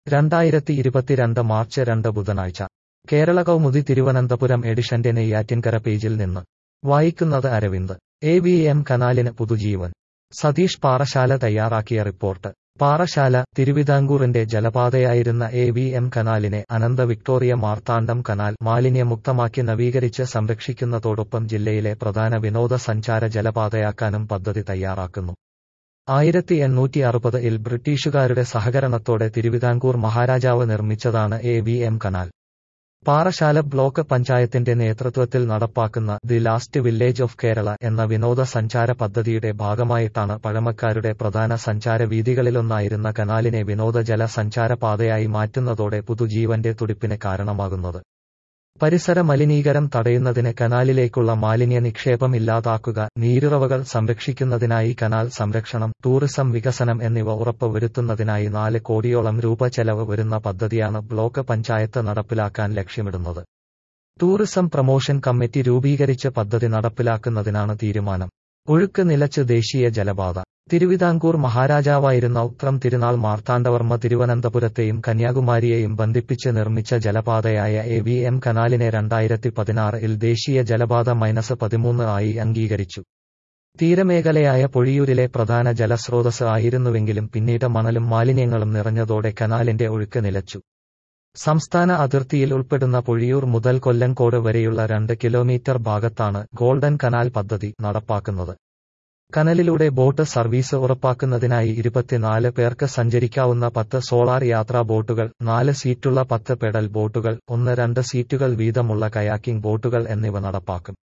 രണ്ടായിരത്തി ഇരുപത്തിരണ്ട് മാർച്ച് രണ്ട് ബുധനാഴ്ച കേരള കൗമുദി തിരുവനന്തപുരം എഡിഷന്റെ നെയ്യാറ്റിൻകര പേജിൽ നിന്ന് വായിക്കുന്നത് അരവിന്ദ് എ വി എം കനാലിന് പുതുജീവൻ സതീഷ് പാറശാല തയ്യാറാക്കിയ റിപ്പോർട്ട് പാറശാല തിരുവിതാംകൂറിന്റെ ജലപാതയായിരുന്ന എ വി എം കനാലിനെ അനന്ത വിക്ടോറിയ മാർത്താണ്ഡം കനാൽ മാലിന്യമുക്തമാക്കി നവീകരിച്ച് സംരക്ഷിക്കുന്നതോടൊപ്പം ജില്ലയിലെ പ്രധാന വിനോദസഞ്ചാര ജലപാതയാക്കാനും പദ്ധതി തയ്യാറാക്കുന്നു ആയിരത്തി എണ്ണൂറ്റി അറുപത് ഇൽ ബ്രിട്ടീഷുകാരുടെ സഹകരണത്തോടെ തിരുവിതാംകൂർ മഹാരാജാവ് നിർമ്മിച്ചതാണ് A V M canal Parassala block പഞ്ചായത്തിന്റെ നേതൃത്വത്തിൽ നടപ്പാക്കുന്ന the last village of Kerala എന്ന വിനോദസഞ്ചാര പദ്ധതിയുടെ ഭാഗമായിട്ടാണ് പഴമക്കാരുടെ പ്രധാന സഞ്ചാര വീഥികളിലൊന്നായിരുന്ന കനാലിനെ വിനോദജല സഞ്ചാര പാതയായി മാറ്റുന്നതോടെ പുതുജീവന്റെ തുടിപ്പിന് കാരണമാകുന്നത് പരിസര മലിനീകരണം തടയുന്നതിന് കനാലിലേക്കുള്ള മാലിന്യ നിക്ഷേപം ഇല്ലാതാക്കുക നീരുറവകൾ സംരക്ഷിക്കുന്നതിനായി കനാൽ സംരക്ഷണം ടൂറിസം വികസനം എന്നിവ ഉറപ്പുവരുത്തുന്നതിനായി നാല് കോടിയോളം രൂപ ചെലവ് വരുന്ന പദ്ധതിയാണ് ബ്ലോക്ക് പഞ്ചായത്ത് നടപ്പിലാക്കാൻ ലക്ഷ്യമിടുന്നത് ടൂറിസം പ്രമോഷൻ കമ്മിറ്റി രൂപീകരിച്ച് പദ്ധതി നടപ്പിലാക്കുന്നതിനാണ് തീരുമാനം ഒഴുക്ക് നിലച്ച് ദേശീയ ജലപാത തിരുവിതാംകൂർ മഹാരാജാവായിരുന്ന ഉത്രം തിരുനാൾ മാർത്താണ്ഡവർമ്മ തിരുവനന്തപുരത്തെയും കന്യാകുമാരിയെയും ബന്ധിപ്പിച്ച് നിർമ്മിച്ച ജലപാതയായ എ വി എം കനാലിനെ രണ്ടായിരത്തി പതിനാറിൽ ദേശീയ ജലപാത മൈനസ് പതിമൂന്ന് ആയി അംഗീകരിച്ചു തീരമേഖലയായ പൊഴിയൂരിലെ പ്രധാന ജലസ്രോതസ് ആയിരുന്നുവെങ്കിലും പിന്നീട് മണലും മാലിന്യങ്ങളും നിറഞ്ഞതോടെ കനാലിന്റെ ഒഴുക്ക് നിലച്ചു സംസ്ഥാന അതിർത്തിയിൽ ഉൾപ്പെടുന്ന പൊഴിയൂർ മുതൽ കൊല്ലങ്കോട് വരെയുള്ള രണ്ട് കിലോമീറ്റർ ഭാഗത്താണ് ഗോൾഡൻ കനാൽ പദ്ധതി നടപ്പാക്കുന്നത് കനലിലൂടെ ബോട്ട് സർവീസ് ഉറപ്പാക്കുന്നതിനായി ഇരുപത്തിനാല് പേർക്ക് സഞ്ചരിക്കാവുന്ന പത്ത് സോളാർ യാത്രാ ബോട്ടുകൾ നാല് സീറ്റുള്ള പത്ത് പെഡൽ ബോട്ടുകൾ ഒന്ന് രണ്ട് സീറ്റുകൾ വീതമുള്ള കയാക്കിംഗ് ബോട്ടുകൾ എന്നിവ നടപ്പാക്കും